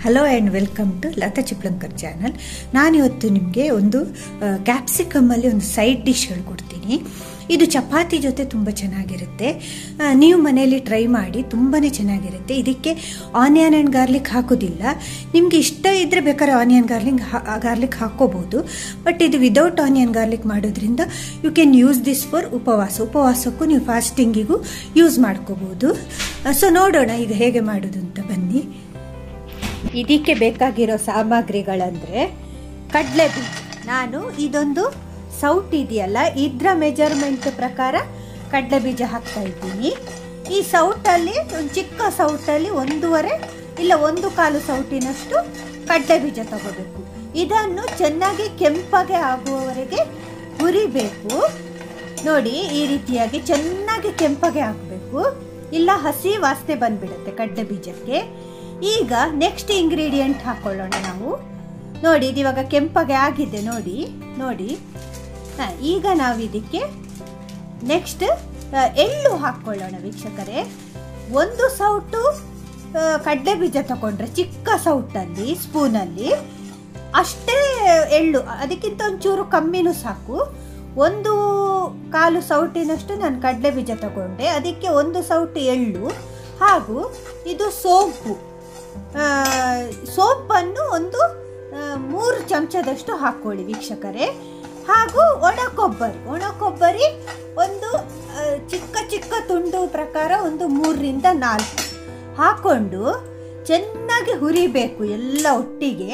hello and welcome to Latha Chiplankar channel ನಾನಿವತ್ತು ನಿಮಗೆ ಒಂದು ಕ್ಯಾಪ್ಸಿಕಮ್ಮಲ್ಲಿ ಒಂದು ಸೈಡ್ ಡಿಶ್ ಹೇಳ್ಕೊಡ್ತೀನಿ ಇದು ಚಪಾತಿ ಜೊತೆ ತುಂಬ ಚೆನ್ನಾಗಿರುತ್ತೆ ಆ, ನೀವು ಮನೆಯಲ್ಲಿ ಟ್ರೈ ಮಾಡಿ ತುಂಬಾ ಚೆನ್ನಾಗಿರುತ್ತೆ ಇದಕ್ಕೆ ಆನಿಯನ್ ಆ್ಯಂಡ್ ಗಾರ್ಲಿಕ್ ಹಾಕೋದಿಲ್ಲ ನಿಮಗೆ ಇಷ್ಟ ಇದ್ದರೆ ಬೇಕಾದ್ರೆ ಆನಿಯನ್ ಗಾರ್ಲಿಕ್ ಗಾರ್ಲಿಕ್ ಹಾಕೋಬೋದು ಬಟ್ ಇದು ವಿದೌಟ್ ಆನಿಯನ್ ಗಾರ್ಲಿಕ್ ಮಾಡೋದ್ರಿಂದ you can use this for ಉಪವಾಸ ಉಪವಾಸಕ್ಕೂ ನೀವು ಫಾಸ್ಟಿಂಗಿಗೂ ಯೂಸ್ ಮಾಡ್ಕೋಬೋದು ಸೊ ನೋಡೋಣ ಈಗ ಹೇಗೆ ಮಾಡೋದು ಅಂತ ಬನ್ನಿ ಇದಕ್ಕೆ ಬೇಕಾಗಿರೋ ಸಾಮಗ್ರಿಗಳಂದರೆ ಕಡಲೆ ಬೀಜ ನಾನು ಇದೊಂದು ಸೌಟ್ ಇದೆಯಲ್ಲ ಇದರ ಮೆಜರ್ಮೆಂಟ್ ಪ್ರಕಾರ ಕಡಲೆ ಬೀಜ ಹಾಕ್ತಾ ಇದ್ದೀನಿ ಈ ಸೌಟಲ್ಲಿ ಒಂದು ಚಿಕ್ಕ ಸೌಟಲ್ಲಿ ಒಂದೂವರೆ ಇಲ್ಲ ಒಂದು ಕಾಲು ಸೌಟಿನಷ್ಟು ಕಡಲೆ ಬೀಜ ತಗೋಬೇಕು ಇದನ್ನು ಚೆನ್ನಾಗಿ ಕೆಂಪಗೆ ಆಗುವವರೆಗೆ ಹುರಿಬೇಕು ನೋಡಿ ಈ ರೀತಿಯಾಗಿ ಚೆನ್ನಾಗಿ ಕೆಂಪಗೆ ಆಗಬೇಕು ಇಲ್ಲ ಹಸಿ ವಾಸನೆ ಬಂದ್ಬಿಡುತ್ತೆ ಕಡಲೆ ಬೀಜಕ್ಕೆ ಈಗ ನೆಕ್ಸ್ಟ್ ಇಂಗ್ರೀಡಿಯೆಂಟ್ ಹಾಕೊಳ್ಳೋಣ ನಾವು ನೋಡಿ ಇದು ಇವಾಗ ಕೆಂಪಗೆ ಆಗಿದೆ ನೋಡಿ ನೋಡಿ ಹಾ, ಈಗ ನಾವು ಇದಕ್ಕೆ ನೆಕ್ಸ್ಟ್ ಎಳ್ಳು ಹಾಕ್ಕೊಳ್ಳೋಣ ವೀಕ್ಷಕರೇ ಒಂದು ಸೌಟು ಆ, ಕಡಲೆ ಬೀಜ ತಗೊಂಡ್ರೆ ಚಿಕ್ಕ ಸೌಟಲ್ಲಿ ಸ್ಪೂನಲ್ಲಿ ಅಷ್ಟೇ ಎಳ್ಳು ಅದಕ್ಕಿಂತ ಒಂಚೂರು ಕಮ್ಮಿನೂ ಸಾಕು ಒಂದು ಕಾಲು ಸೌಟಿನಷ್ಟು ನಾನು ಕಡಲೆ ಬೀಜ ತಗೊಂಡೆ ಅದಕ್ಕೆ ಒಂದು ಸೌಟು ಎಳ್ಳು ಹಾಗೂ ಇದು ಸೋಂಪು ಆ, ಸೋಂಪನ್ನು ಒಂದು ಆ, ಮೂರು ಚಮಚದಷ್ಟು ಹಾಕ್ಕೊಳ್ಳಿ ವೀಕ್ಷಕರೇ ಹಾಗೂ ಒಣ ಕೊಬ್ಬರಿ ಒಣ ಕೊಬ್ಬರಿ ಒಂದು ಆ, ಚಿಕ್ಕ ಚಿಕ್ಕ ತುಂಡು ಪ್ರಕಾರ ಒಂದು ಮೂರರಿಂದ ನಾಲ್ಕು ಹಾಕೊಂಡು ಚೆನ್ನಾಗಿ ಹುರಿಬೇಕು ಎಲ್ಲ ಒಟ್ಟಿಗೆ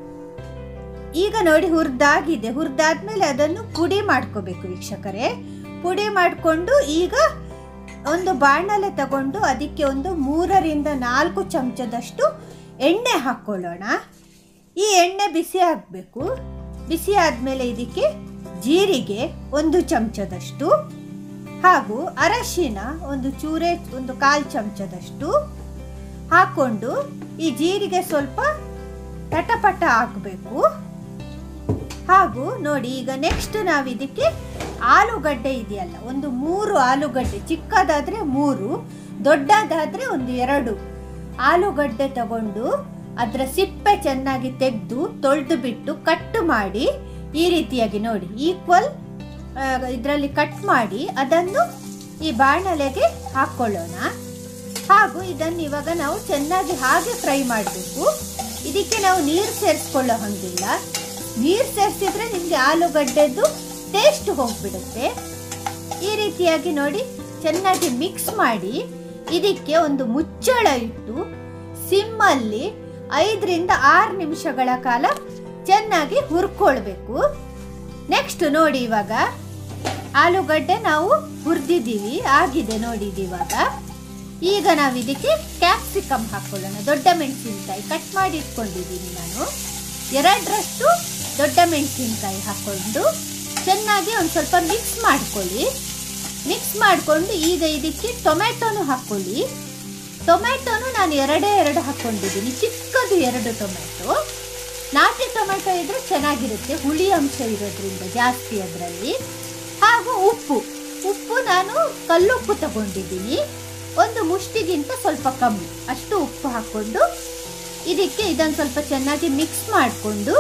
ಈಗ ನೋಡಿ ಹುರಿದಾಗಿದೆ ಹುರಿದಾದ್ಮೇಲೆ ಅದನ್ನು ಪುಡಿ ಮಾಡ್ಕೋಬೇಕು ವೀಕ್ಷಕರೇ ಪುಡಿ ಮಾಡಿಕೊಂಡು ಈಗ ಒಂದು ಬಾಣಲೆ ತಗೊಂಡು ಅದಕ್ಕೆ ಒಂದು ಮೂರರಿಂದ ನಾಲ್ಕು ಚಮಚದಷ್ಟು ಎಣ್ಣೆ ಹಾಕ್ಕೊಳ್ಳೋಣ ಈ ಎಣ್ಣೆ ಬಿಸಿ ಆಗಬೇಕು ಬಿಸಿ ಆದಮೇಲೆ ಇದಕ್ಕೆ ಜೀರಿಗೆ ಒಂದು ಚಮಚದಷ್ಟು ಹಾಗೂ ಅರಶಿನ ಒಂದು ಚೂರೆ ಒಂದು ಕಾಲು ಚಮಚದಷ್ಟು ಹಾಕ್ಕೊಂಡು ಈ ಜೀರಿಗೆ ಸ್ವಲ್ಪ ಟಟಪಟ ಹಾಕಬೇಕು ಹಾಗೂ ನೋಡಿ ಈಗ ನೆಕ್ಸ್ಟ್ ನಾವು ಇದಕ್ಕೆ ಆಲೂಗಡ್ಡೆ ಇದೆಯಲ್ಲ ಒಂದು ಮೂರು ಆಲೂಗಡ್ಡೆ ಚಿಕ್ಕದಾದ್ರೆ ಮೂರು ದೊಡ್ಡದಾದ್ರೆ ಒಂದು ಎರಡು ಆಲೂಗಡ್ಡೆ ತಗೊಂಡು ಅದರ ಸಿಪ್ಪೆ ಚೆನ್ನಾಗಿ ತೆಗೆದು ತೊಳೆದು ಬಿಟ್ಟು ಕಟ್ ಮಾಡಿ ಈ ರೀತಿಯಾಗಿ ನೋಡಿ ಈಕ್ವಲ್ ಇದರಲ್ಲಿ ಕಟ್ ಮಾಡಿ ಅದನ್ನು ಈ ಬಾಣಲೆಗೆ ಹಾಕ್ಕೊಳ್ಳೋಣ ಹಾಗೂ ಇದನ್ನು ಇವಾಗ ನಾವು ಚೆನ್ನಾಗಿ ಹಾಗೆ ಫ್ರೈ ಮಾಡಬೇಕು ಇದಕ್ಕೆ ನಾವು ನೀರು ಸೇರಿಸ್ಕೊಳ್ಳೋ ಹಂಗಿಲ್ಲ ನೀರು ಸೇರಿಸಿದ್ರೆ ನಿಮಗೆ ಆಲೂಗಡ್ಡೆದು ಟೇಸ್ಟ್ ಹೋಗ್ಬಿಡುತ್ತೆ ಈ ರೀತಿಯಾಗಿ ನೋಡಿ ಚೆನ್ನಾಗಿ ಮಿಕ್ಸ್ ಮಾಡಿ ಇದಕ್ಕೆ ಒಂದು ಮುಚ್ಚಳ ಇಟ್ಟು ಸಿಮ್ಮಲ್ಲಿ ಐದರಿಂದ ಆರು ನಿಮಿಷಗಳ ಕಾಲ ಚೆನ್ನಾಗಿ ಹುರ್ಕೊಳ್ಬೇಕು ನೆಕ್ಸ್ಟ್ ನೋಡಿ ಇವಾಗ ಆಲೂಗಡ್ಡೆ ನಾವು ಹುರಿದಿದ್ದೀವಿ ಆಗಿದೆ ನೋಡಿ ಇದು ಇವಾಗ ಈಗ ನಾವು ಇದಕ್ಕೆ ಕ್ಯಾಪ್ಸಿಕಮ್ ಹಾಕೊಳ್ಳೋಣ ದೊಡ್ಡ ಮೆಣಸಿನಕಾಯಿ ಕಟ್ ಮಾಡಿ ಇಟ್ಕೊಂಡಿದ್ದೀನಿ ನಾನು ಎರಡರಷ್ಟು ದೊಡ್ಡ ಮೆಣಸಿನಕಾಯಿ ಹಾಕ್ಕೊಂಡು ಚೆನ್ನಾಗಿ ಒಂದು ಸ್ವಲ್ಪ ಮಿಕ್ಸ್ ಮಾಡ್ಕೊಳ್ಳಿ ಮಿಕ್ಸ್ ಮಾಡಿಕೊಂಡು ಈಗ ಇದಕ್ಕೆ ಟೊಮೆಟೊನು ಹಾಕ್ಕೊಳ್ಳಿ ಟೊಮೆಟೊನು ನಾನು ಎರಡೇ ಎರಡು ಹಾಕ್ಕೊಂಡಿದ್ದೀನಿ ಚಿಕ್ಕದು ಎರಡು ಟೊಮೆಟೊ ನಾಟಿ ಟೊಮೆಟೊ ಇದ್ರೆ ಚೆನ್ನಾಗಿರುತ್ತೆ ಹುಳಿ ಅಂಶ ಇರೋದ್ರಿಂದ ಜಾಸ್ತಿ ಅದರಲ್ಲಿ ಹಾಗೂ ಉಪ್ಪು ಉಪ್ಪು ನಾನು ಕಲ್ಲುಪ್ಪು ತಗೊಂಡಿದ್ದೀನಿ ಒಂದು ಮುಷ್ಟಿಗಿಂತ ಸ್ವಲ್ಪ ಕಮ್ಮಿ ಅಷ್ಟು ಉಪ್ಪು ಹಾಕ್ಕೊಂಡು ಇದಕ್ಕೆ ಇದನ್ನು ಸ್ವಲ್ಪ ಚೆನ್ನಾಗಿ ಮಿಕ್ಸ್ ಮಾಡಿಕೊಂಡು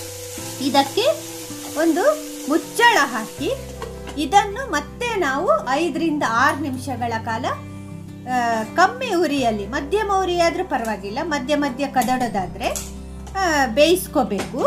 ಇದಕ್ಕೆ ಒಂದು ಮುಚ್ಚಳ ಹಾಕಿ ಇದನ್ನು ಮತ್ತೆ ನಾವು ಐದರಿಂದ ಆರು ನಿಮಿಷಗಳ ಕಾಲ ಆ, ಕಮ್ಮಿ ಉರಿಯಲ್ಲಿ ಮಧ್ಯಮ ಉರಿಯಾದ್ರೂ ಪರವಾಗಿಲ್ಲ ಮಧ್ಯ ಮಧ್ಯ ಕದಡೋದಾದ್ರೆ ಆ, ಬೇಯಿಸ್ಕೋಬೇಕು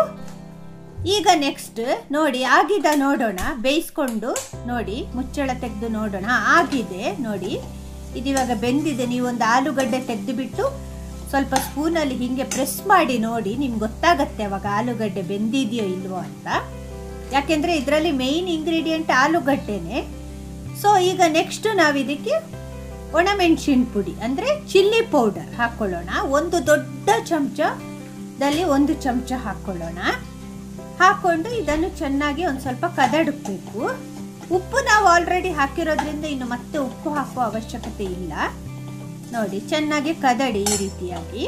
ಈಗ ನೆಕ್ಸ್ಟ್ ನೋಡಿ ಆಗಿದ ನೋಡೋಣ ಬೇಯಿಸ್ಕೊಂಡು ನೋಡಿ ಮುಚ್ಚಳ ತೆಗೆದು ನೋಡೋಣ ಹಾ, ಆಗಿದೆ ನೋಡಿ ಇದಿವಾಗ ಬೆಂದಿದೆ ನೀವು ಒಂದು ಆಲೂಗಡ್ಡೆ ತೆಗೆದುಬಿಟ್ಟು ಸ್ವಲ್ಪ ಸ್ಪೂನಲ್ಲಿ ಹಿಂಗೆ ಪ್ರೆಸ್ ಮಾಡಿ ನೋಡಿ ನಿಮ್ಗೆ ಗೊತ್ತಾಗತ್ತೆ ಅವಾಗ ಆಲೂಗಡ್ಡೆ ಬೆಂದಿದೆಯೋ ಇಲ್ವೋ ಅಂತ ಯಾಕೆಂದರೆ ಇದರಲ್ಲಿ ಮೇಯ್ನ್ ಇಂಗ್ರೀಡಿಯೆಂಟ್ ಆಲೂಗಡ್ಡೆನೆ ಸೊ ಈಗ ನೆಕ್ಸ್ಟ್ ನಾವು ಇದಕ್ಕೆ ಒಣಮೆಣಸಿನ ಪುಡಿ ಅಂದರೆ ಚಿಲ್ಲಿ ಪೌಡರ್ ಹಾಕ್ಕೊಳ್ಳೋಣ ಒಂದು ದೊಡ್ಡ ಚಮಚದಲ್ಲಿ ಒಂದು ಚಮಚ ಹಾಕ್ಕೊಳ್ಳೋಣ ಹಾಕ್ಕೊಂಡು ಇದನ್ನು ಚೆನ್ನಾಗಿ ಒಂದು ಸ್ವಲ್ಪ ಕದಡಬೇಕು ಉಪ್ಪು ನಾವು ಆಲ್ರೆಡಿ ಹಾಕಿರೋದ್ರಿಂದ ಇನ್ನು ಮತ್ತೆ ಉಪ್ಪು ಹಾಕುವ ಅವಶ್ಯಕತೆ ಇಲ್ಲ ನೋಡಿ ಚೆನ್ನಾಗಿ ಕದಡಿ ಈ ರೀತಿಯಾಗಿ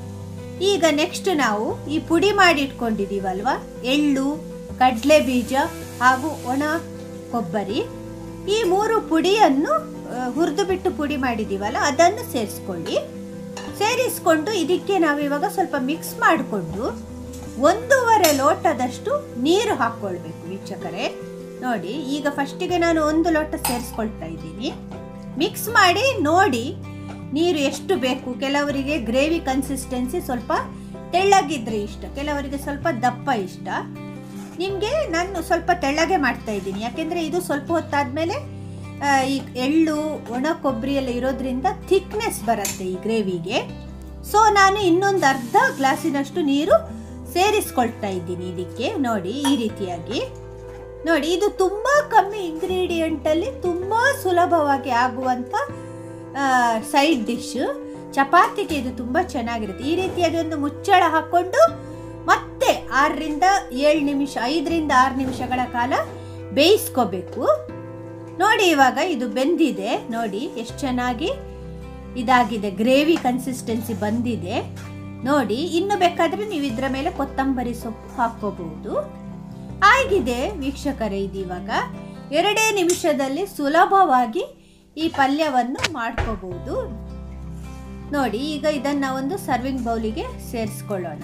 ಈಗ ನೆಕ್ಸ್ಟ್ ನಾವು ಈ ಪುಡಿ ಮಾಡಿ ಇಟ್ಕೊಂಡಿದೀವಲ್ವಾ ಎಳ್ಳು ಕಡಲೆ ಬೀಜ ಹಾಗೂ ಒಣ ಕೊಬ್ಬರಿ ಈ ಮೂರು ಪುಡಿಯನ್ನು ಹುರಿದು ಬಿಟ್ಟು ಪುಡಿ ಮಾಡಿದೀವಲ್ಲ ಅದನ್ನು ಸೇರಿಸ್ಕೊಳ್ಳಿ ಸೇರಿಸ್ಕೊಂಡು ಇದಕ್ಕೆ ನಾವಿವಾಗ ಸ್ವಲ್ಪ ಮಿಕ್ಸ್ ಮಾಡಿಕೊಂಡು ಒಂದೂವರೆ ಲೋಟದಷ್ಟು ನೀರು ಹಾಕ್ಕೊಳ್ಬೇಕು ವೀಕ್ಷಕರೇ ನೋಡಿ ಈಗ ಫಸ್ಟಿಗೆ ನಾನು ಒಂದು ಲೋಟ ಸೇರಿಸ್ಕೊಳ್ತಾ ಇದ್ದೀನಿ ಮಿಕ್ಸ್ ಮಾಡಿ ನೋಡಿ ನೀರು ಎಷ್ಟು ಬೇಕು ಕೆಲವರಿಗೆ ಗ್ರೇವಿ ಕನ್ಸಿಸ್ಟೆನ್ಸಿ ಸ್ವಲ್ಪ ತೆಳ್ಳಗಿದ್ರೆ ಇಷ್ಟ ಕೆಲವರಿಗೆ ಸ್ವಲ್ಪ ದಪ್ಪ ಇಷ್ಟ ನಿಮಗೆ ನಾನು ಸ್ವಲ್ಪ ತೆಳ್ಳಗೆ ಮಾಡ್ತಾ ಇದ್ದೀನಿ ಯಾಕೆಂದರೆ ಇದು ಸ್ವಲ್ಪ ಹೊತ್ತಾದಮೇಲೆ ಈ ಎಳ್ಳು ಒಣ ಕೊಬ್ಬರಿ ಎಲ್ಲ ಇರೋದ್ರಿಂದ ಥಿಕ್ನೆಸ್ ಬರುತ್ತೆ ಈ ಗ್ರೇವಿಗೆ ಸೊ ನಾನು ಇನ್ನೊಂದು ಅರ್ಧ ಗ್ಲಾಸಿನಷ್ಟು ನೀರು ಸೇರಿಸ್ಕೊಳ್ತಾ ಇದ್ದೀನಿ ಇದಕ್ಕೆ ನೋಡಿ ಈ ರೀತಿಯಾಗಿ ನೋಡಿ ಇದು ತುಂಬ ಕಮ್ಮಿ ಇಂಗ್ರೀಡಿಯೆಂಟಲ್ಲಿ ತುಂಬ ಸುಲಭವಾಗಿ ಆಗುವಂಥ ಸೈಡ್ ಡಿಶ್ ಚಪಾತಿಗೆ ಇದು ತುಂಬ ಚೆನ್ನಾಗಿರುತ್ತೆ ಈ ರೀತಿಯಾಗಿ ಒಂದು ಮುಚ್ಚಳ ಹಾಕ್ಕೊಂಡು ಮತ್ತೆ ಆರರಿಂದ ಏಳು ನಿಮಿಷ ಐದರಿಂದ ಆರು ನಿಮಿಷಗಳ ಕಾಲ ಬೇಯಿಸ್ಕೋಬೇಕು ನೋಡಿ ಇವಾಗ ಇದು ಬೆಂದಿದೆ ನೋಡಿ ಎಷ್ಟು ಚೆನ್ನಾಗಿ ಇದಾಗಿದೆ ಗ್ರೇವಿ ಕನ್ಸಿಸ್ಟೆನ್ಸಿ ಬಂದಿದೆ ನೋಡಿ ಇನ್ನು ಬೇಕಾದರೆ ನೀವು ಇದರ ಮೇಲೆ ಕೊತ್ತಂಬರಿ ಸೊಪ್ಪು ಹಾಕ್ಕೋಬಹುದು ಆಗಿದೆ ವೀಕ್ಷಕರೇ ಇದು ಇವಾಗ ಎರಡೇ ನಿಮಿಷದಲ್ಲಿ ಸುಲಭವಾಗಿ ಈ ಪಲ್ಯವನ್ನು ಮಾಡ್ಕೋಬಹುದು ನೋಡಿ ಈಗ ಇದನ್ನ ಒಂದು ಸರ್ವಿಂಗ್ ಬೌಲಿಗೆ ಸೇರಿಸ್ಕೊಳ್ಳೋಣ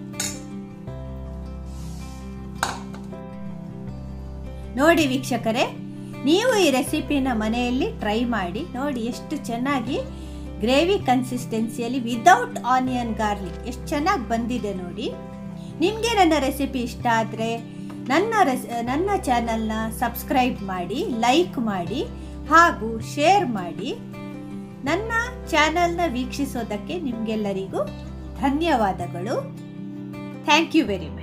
ನೋಡಿ ವೀಕ್ಷಕರೇ ನೀವು ಈ ರೆಸಿಪಿನ ಮನೆಯಲ್ಲಿ ಟ್ರೈ ಮಾಡಿ ನೋಡಿ ಎಷ್ಟು ಚೆನ್ನಾಗಿ ಗ್ರೇವಿ ಕನ್ಸಿಸ್ಟೆನ್ಸಿಯಲ್ಲಿ ವಿದೌಟ್ ಆನಿಯನ್ ಗಾರ್ಲಿಕ್ ಎಷ್ಟು ಚೆನ್ನಾಗಿ ಬಂದಿದೆ ನೋಡಿ ನಿಮಗೆ ನನ್ನ ರೆಸಿಪಿ ಇಷ್ಟ ಆದರೆ ನನ್ನ ರೆಸ್ ನನ್ನ ಚಾನಲ್ನ ಸಬ್ಸ್ಕ್ರೈಬ್ ಮಾಡಿ ಲೈಕ್ ಮಾಡಿ ಹಾಗೂ ಶೇರ್ ಮಾಡಿ ನನ್ನ ಚಾನಲ್ನ ವೀಕ್ಷಿಸೋದಕ್ಕೆ ನಿಮಗೆಲ್ಲರಿಗೂ ಧನ್ಯವಾದಗಳು ಥ್ಯಾಂಕ್ ಯು ವೆರಿ ಮಚ್